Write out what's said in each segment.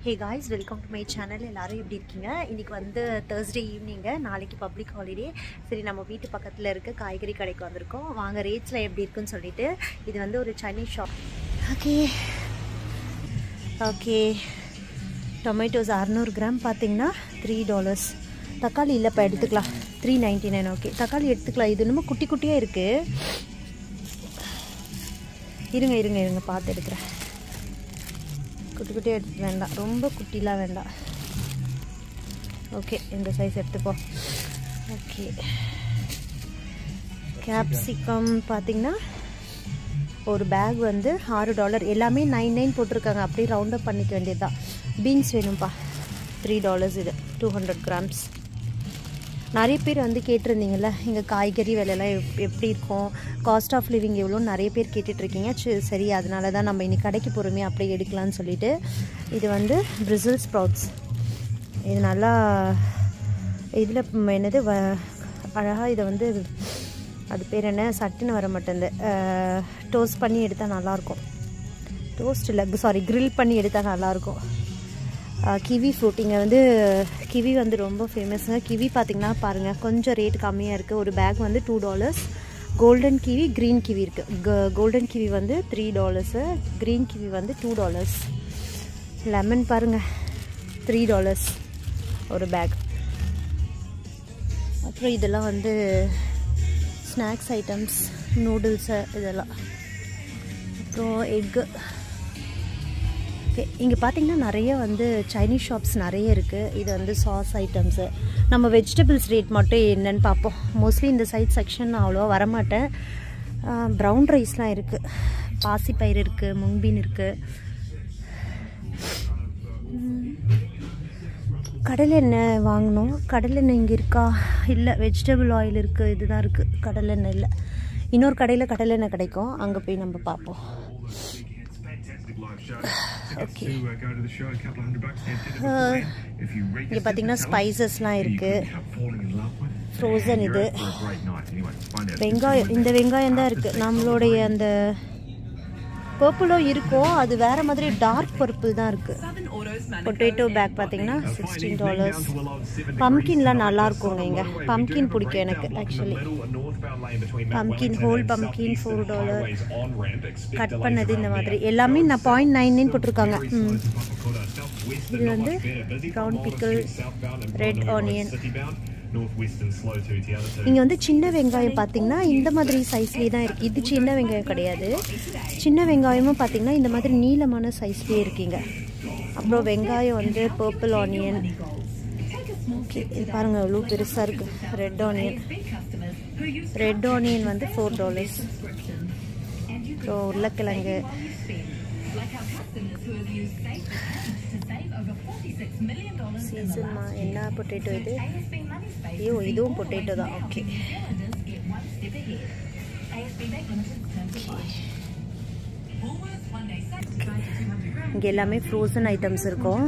Hey guys welcome to my channel எல்லாரும் எப்படி இருக்கீங்க இன்றைக்கி வந்து தேர்ஸ்டே ஈவினிங்கு நாளைக்கு பப்ளிக் ஹாலிடே சரி நம்ம வீட்டு பக்கத்தில் இருக்க காய்கறி கடைக்கு வந்திருக்கோம் வாங்க ரேட்ஸில் எப்படி இருக்குன்னு சொல்லிட்டு இது வந்து ஒரு Chinese shop okay okay tomatoes அறநூறு கிராம் பார்த்தீங்கன்னா த்ரீ டாலர்ஸ் தக்காளி இல்லைப்பா எடுத்துக்கலாம் த்ரீ நைன்ட்டி நைன் ஓகே தக்காளி எடுத்துக்கலாம் இது இன்னமும் குட்டி குட்டியாக இருக்குது இருங்க இருங்க இருங்க பார்த்து எடுக்கிறேன் குட்டி குட்டியாக எடுத்து வேண்டாம் ரொம்ப குட்டிலாம் வேண்டாம் ஓகே இந்த சைஸ் எடுத்துப்போம் ஓகே கேப்சிகம் பார்த்தீங்கன்னா ஒரு பேக் வந்து ஆறு டாலர் எல்லாமே நைன் நைன் போட்டிருக்காங்க அப்படியே ரவுண்ட் அப் பண்ணிக்க வேண்டியது தான் பீன்ஸ் வேணும்ப்பா த்ரீ டாலர்ஸ் இது டூ ஹண்ட்ரட் கிராம்ஸ் நிறைய பேர் வந்து கேட்டிருந்தீங்கல்ல இங்கே காய்கறி விலையெல்லாம் எப் எப்படி இருக்கும் காஸ்ட் ஆஃப் லிவிங் எவ்வளோ நிறைய பேர் கேட்டுட்ருக்கீங்க சரி அதனால தான் நம்ம இன்னைக்கு கடைக்கு பொறுமையாக அப்படியே எடுக்கலாம்னு சொல்லிட்டு இது வந்து பிரிசில் ஸ்ப்ரவுட்ஸ் இது நல்லா இதில் என்னது வ அழகாக இதை வந்து அது பேர் என்ன சட்டுன்னு வர மாட்டேங்குது டோஸ்ட் பண்ணி எடுத்தால் நல்லாயிருக்கும் டோஸ்ட் இல்லை சாரி க்ரில் பண்ணி எடுத்தால் நல்லாயிருக்கும் கிவி ஃப்ரூட் இங்கே வந்து கிவி வந்து ரொம்ப ஃபேமஸுங்க கிவி பார்த்திங்கன்னா பாருங்கள் கொஞ்சம் ரேட் கம்மியாக இருக்குது ஒரு பேக் வந்து two dollars golden kiwi green kiwi இருக்குது கோல்டன் கிவி வந்து த்ரீ டாலர்ஸு க்ரீன் கிவி வந்து டூ டாலர்ஸ் லெமன் பாருங்கள் த்ரீ டாலர்ஸ் ஒரு பேக் அப்புறம் இதெல்லாம் வந்து ஸ்நாக்ஸ் ஐட்டம்ஸ் நூடுல்ஸு இதெல்லாம் அப்புறம் எக்கு ஓகே இங்கே பார்த்தீங்கன்னா நிறைய வந்து சைனீஸ் ஷாப்ஸ் நிறைய இருக்குது இது வந்து சாஸ் ஐட்டம்ஸு நம்ம வெஜிடபிள்ஸ் ரேட் மட்டும் என்னன்னு பார்ப்போம் மோஸ்ட்லி இந்த சைட் செக்ஷன் நான் அவ்வளோவா வரமாட்டேன் ப்ரௌன் ரைஸ்லாம் இருக்குது பாசிப்பயிறு இருக்குது முங்பீன் இருக்குது கடலை எண்ணெய் வாங்கணும் கடலை எண்ணெய் இங்கே இருக்கா இல்லை வெஜிடபிள் ஆயில் இருக்குது இதுதான் இருக்குது கடலை எண்ணெய் இல்லை இன்னொரு கடையில் கடலை எண்ணெய் கிடைக்கும் அங்கே போய் நம்ம பார்ப்போம் ஓகே இங்கே பார்த்தீங்கன்னா ஸ்பைசஸ்லாம் இருக்குது ஃப்ரோசன் இது வெங்காயம் இந்த வெங்காயம் தான் இருக்குது நம்மளுடைய அந்த பர்பிளும் இருக்கும் அது வேறு மாதிரி டார்க் பர்பிள் தான் இருக்குது பொட்டேட்டோ பேக் பார்த்தீங்கன்னா சிக்ஸ்டீன் டாலர்ஸ் பம்கின்லாம் நல்லா இருக்குங்க இங்கே பம்கின் பிடிக்கும் எனக்கு actually pumpkin whole pumpkin four dollar cut பண்ணது இந்த மாதிரி எல்லாமே நான் பாயிண்ட் நைன் நைன் போட்டிருக்காங்க ம் இது வந்து ப்ரௌன் பிக்கிள் ரெட் ஆனியன் இங்கே வந்து சின்ன வெங்காயம் பார்த்தீங்கன்னா இந்த மாதிரி சைஸ்லேயே தான் இருக்குது இது சின்ன வெங்காயம் கிடையாது சின்ன வெங்காயமும் பார்த்தீங்கன்னா இந்த மாதிரி நீளமான சைஸ்லேயே இருக்கீங்க அப்புறம் வெங்காயம் வந்து பர்பிள் ஆனியன் ஓகே இது பாருங்கள் எவ்வளோ பெருசாக இருக்குது ரெட் ஆனியன் ரெட் ஆனியன் வந்து ஃபோர் டாலர்ஸ் அப்புறம் உருளைக்கிழங்கு சீசன்மா என்ன பொட்டேட்டோ இது ஐயோ இதுவும் பொட்டேட்டோ தான் ஓகே இங்கே எல்லாமே ஃப்ரோசன் ஐட்டம்ஸ் இருக்கும்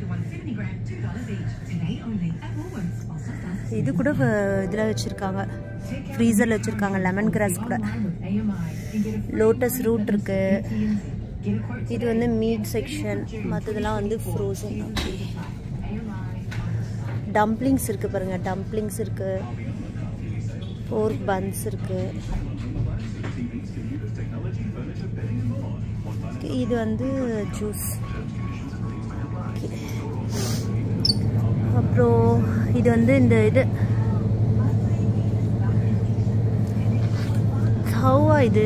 இது கூட இதில் வச்சுருக்காங்க ஃப்ரீசரில் வச்சுருக்காங்க லெமன் கிராஸ் கூட லோட்டஸ் ரூட் இருக்குது இது வந்து மீட் செக்ஷன் மற்றதெல்லாம் வந்து ஃப்ரோசன் அப்படி டம்ப்ளிங்ஸ் இருக்குது பாருங்கள் டம்ப்ளிங்ஸ் இருக்குது போர்க் பன்ஸ் இருக்குது இது வந்து ஜூஸ் அப்புறம் இது வந்து இந்த இது ஹவா இது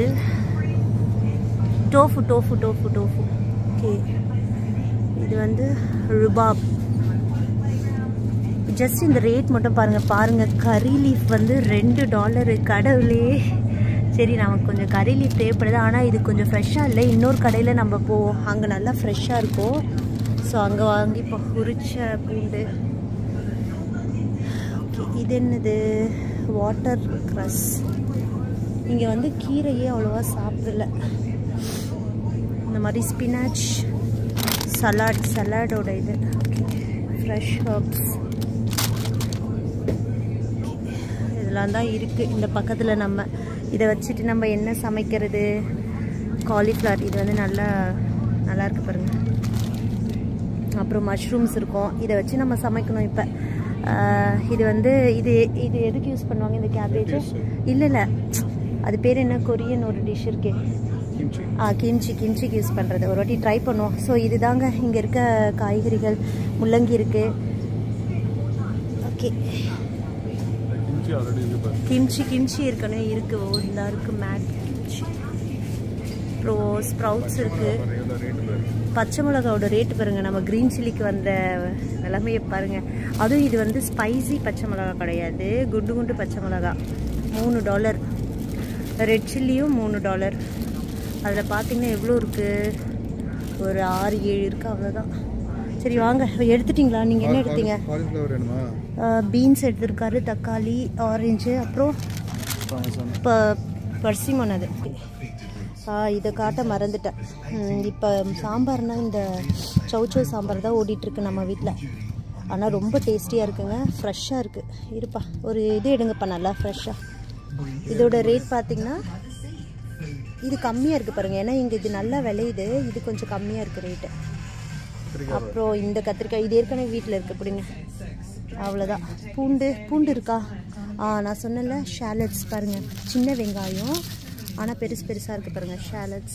tofu tofu tofu tofu okay இது வந்து ருபாப் ஜஸ்ட் இந்த ரேட் மட்டும் பாருங்கள் பாருங்கள் கறி லீஃப் வந்து ரெண்டு டாலரு கடவுளே சரி நமக்கு கொஞ்சம் கறி லீஃப் தேவைப்படுது ஆனால் இது கொஞ்சம் ஃப்ரெஷ்ஷாக இல்லை இன்னொரு கடையில் நம்ம போவோம் அங்கே நல்லா ஃப்ரெஷ்ஷாக இருக்கும் ஸோ அங்கே வாங்கி இப்போ உரிச்ச பூண்டு ஓகே இது என்னது வாட்டர் க்ரஸ் இங்கே வந்து கீரையே அவ்வளோவா சாப்பிடல இந்த மாதிரி ஸ்பினாச் சலாட் சலாடோட இது ஃப்ரெஷ் ஹர்ப்ஸ் இதெல்லாம் தான் இருக்குது இந்த பக்கத்தில் நம்ம இதை வச்சுட்டு நம்ம என்ன சமைக்கிறது காலிஃப்ளவர் இது வந்து நல்லா நல்லா இருக்கு பாருங்கள் அப்புறம் மஷ்ரூம்ஸ் இருக்கும் இதை வச்சு நம்ம சமைக்கணும் இப்போ இது வந்து இது இது எதுக்கு யூஸ் பண்ணுவாங்க இந்த கேபேஜ் இல்லை இல்லை அது பேர் என்ன கொரியன் ஒரு டிஷ் இருக்கே Kimchi. ஆ கிம்ச்சி கிம்ச்சிக்கு யூஸ் பண்ணுறது ஒரு வாட்டி ட்ரை பண்ணுவோம் ஸோ இதுதாங்க இங்கே இருக்க காய்கறிகள் முள்ளங்கி இருக்குது okay Kimchi already is there. Kimchi kimchi இருக்கணும் இருக்கு ஓ இந்த இருக்கு மேட் கிம்ச்சி அப்புறம் ஸ்ப்ரவுட்ஸ் இருக்குது Regular rate there. பச்சை மிளகாவோட ரேட்டு பாருங்கள் நம்ம க்ரீன் சில்லிக்கு வந்த நிலைமையை பாருங்கள் அதுவும் இது வந்து ஸ்பைசி பச்சை மிளகா கிடையாது குண்டு குண்டு பச்சை மிளகா மூணு டாலர் ரெட் சில்லியும் மூணு டாலர் அதில் பார்த்தீங்கன்னா எவ்வளோ இருக்குது ஒரு ஆறு ஏழு இருக்குது அவ்வளோதான் சரி வாங்க எடுத்துட்டிங்களா நீங்கள் என்ன எடுத்தீங்க Cauliflower வேணுமா? பீன்ஸ் எடுத்திருக்காரு தக்காளி ஆரஞ்சு அப்புறம் Parmesan. இப்போ பர்சிமோன் அது ஆ இதை காட்ட மறந்துட்டேன் இப்போ சாம்பார்னா இந்த சௌச்சௌ சாம்பார் தான் ஓடிட்டுருக்கு நம்ம வீட்டில் ஆனால் ரொம்ப டேஸ்டியாக இருக்குங்க ஃப்ரெஷ்ஷாக இருக்குது இருப்பா ஒரு இது எடுங்கப்பா நல்லா ஃப்ரெஷ்ஷாக இதோட ரேட் பார்த்தீங்கன்னா இது கம்மியாக இருக்குது பாருங்கள் ஏன்னா இங்கே இது நல்லா விளையுது இது கொஞ்சம் கம்மியாக இருக்குது ரேட்டு அப்புறம் இந்த கத்திரிக்காய் இது ஏற்கனவே வீட்டில் இருக்கு பிடிங்க அவ்வளோதான் பூண்டு பூண்டு இருக்கா ஆ நான் சொன்னல ஷேலட்ஸ் பாருங்கள் சின்ன வெங்காயம் ஆனால் பெருசு பெருசாக இருக்குது பாருங்கள் ஷேலட்ஸ்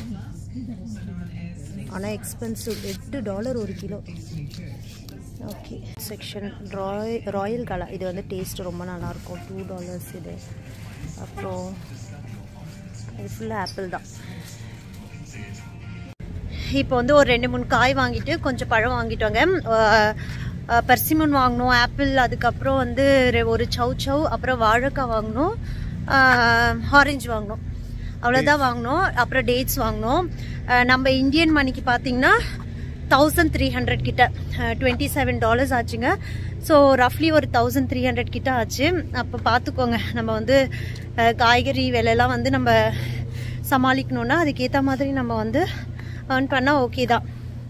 ஆனால் எக்ஸ்பென்சிவ் எட்டு டாலர் ஒரு கிலோ ஓகே செக்ஷன் ராய் ராயல் கலா இது வந்து டேஸ்ட் ரொம்ப நல்லாயிருக்கும் டூ டாலர்ஸ் இது அப்புறம் இது ஃபுல்லாக ஆப்பிள் தான் இப்போ வந்து ஒரு ரெண்டு மூணு காய் வாங்கிட்டு கொஞ்சம் பழம் வாங்கிட்டோங்க பர்சிமன் வாங்கினோம் ஆப்பிள் அதுக்கப்புறம் வந்து ரெ- ஒரு சௌ சௌ அப்புறம் வாழைக்காய் வாங்கினோம் ஆரஞ்சு வாங்கினோம் அவ்வளோதான் வாங்கினோம் அப்புறம் டேட்ஸ் வாங்கினோம் அஹ் நம்ம இந்தியன் மணிக்கு பார்த்தீங்கன்னா தௌசண்ட் த்ரீ ஹண்ட்ரட் கிட்ட டுவெண்ட்டி செவன் டாலர்ஸ் ஆச்சுங்க ஸோ ரஃப்லி ஒரு தௌசண்ட் த்ரீ ஹண்ட்ரட் கிட்ட ஆச்சு அப்போ பார்த்துக்கோங்க நம்ம வந்து அஹ், காய்கறி விலையெல்லாம் வந்து நம்ம சமாளிக்கணும்னா அதுக்கேற்ற மாதிரி நம்ம வந்து ஏர்ன் பண்ணால் ஓகே தான்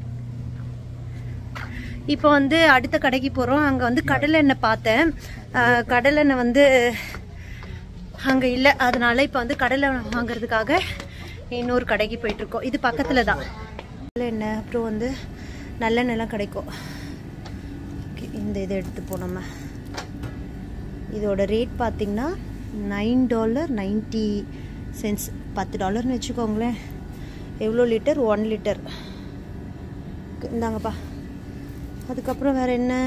இப்போ வந்து அடுத்த கடைக்கு போகிறோம் அங்கே வந்து கடலை எண்ணெய் பார்த்தேன் அஹ், கடலை எண்ணெய் வந்து அங்கே இல்லை அதனால இப்போ வந்து கடலை வாங்குறதுக்காக இன்னொரு கடைக்கு போயிட்டுருக்கோம் இது பக்கத்தில் தான் கடலை எண்ணெய் அப்புறம் வந்து நல்லெண்ணெய்லாம் கிடைக்கும் Okay, இந்த இதை எடுத்துப்போம் நம்ம இதோட ரேட் பார்த்தீங்கன்னா நைன் டாலர் நைன்ட்டி சென்ஸ் பத்து டாலர்னு வச்சுக்கோங்களேன் எவ்வளோ லிட்டர் ஒன் லிட்டர் இந்தாங்கப்பா அதுக்கப்புறம் வேற என்ன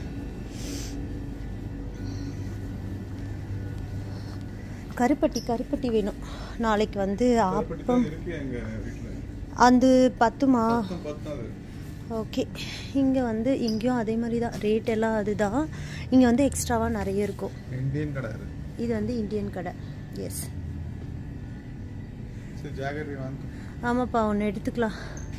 கருப்பட்டி கருப்பட்டி வேணும் நாளைக்கு வந்து ஆப்பம் இருக்கு எங்க வீட்டுல அந்த பத்துமா மொத்தம் பத்தாது ஓகே இங்கே வந்து இங்கேயும் அதே மாதிரி தான் ரேட் எல்லாம் அதுதான் இங்கே வந்து எக்ஸ்ட்ராவாக நிறைய இருக்கும் இந்தியன் கடை அது இது வந்து இந்தியன் கடை எஸ் சரி ஜாகரி வாங்க ஆமாப்பா ஒன்று எடுத்துக்கலாம்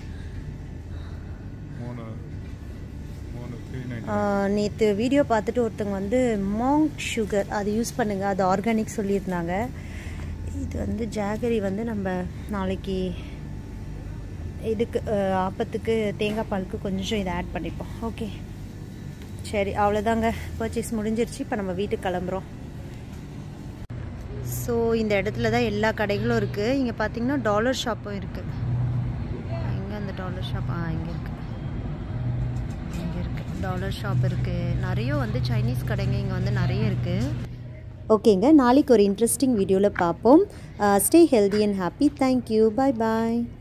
மூணு மூணு த்ரீ நைன் நேற்று வீடியோ பார்த்துட்டு ஒருத்தவங்க வந்து மாங்க் சுகர் அது யூஸ் பண்ணுங்க அது ஆர்கானிக் சொல்லியிருந்தாங்க இது வந்து ஜாகரி வந்து நம்ம நாளைக்கு இதுக்கு அஹ், ஆப்பத்துக்கு தேங்காய் பாலுக்கு கொஞ்சம் இதை ஆட் பண்ணிப்போம் ஓகே சரி அவ்வளோதாங்க பர்ச்சேஸ் முடிஞ்சிருச்சு இப்போ நம்ம வீட்டுக்கு கிளம்புறோம் ஸோ இந்த இடத்துல தான் எல்லா கடைகளும் இருக்குது இங்கே பார்த்தீங்கன்னா டாலர் ஷாப்பும் இருக்குது எங்கே அந்த டாலர் ஷாப் ஆ இங்கே இருக்குது இங்கே இருக்குது டாலர் ஷாப் இருக்குது நிறைய வந்து சைனீஸ் கடைங்க இங்கே வந்து நிறைய இருக்குது ஓகேங்க நாளைக்கு ஒரு இன்ட்ரெஸ்டிங் வீடியோவில் பார்ப்போம் stay healthy and happy thank you bye bye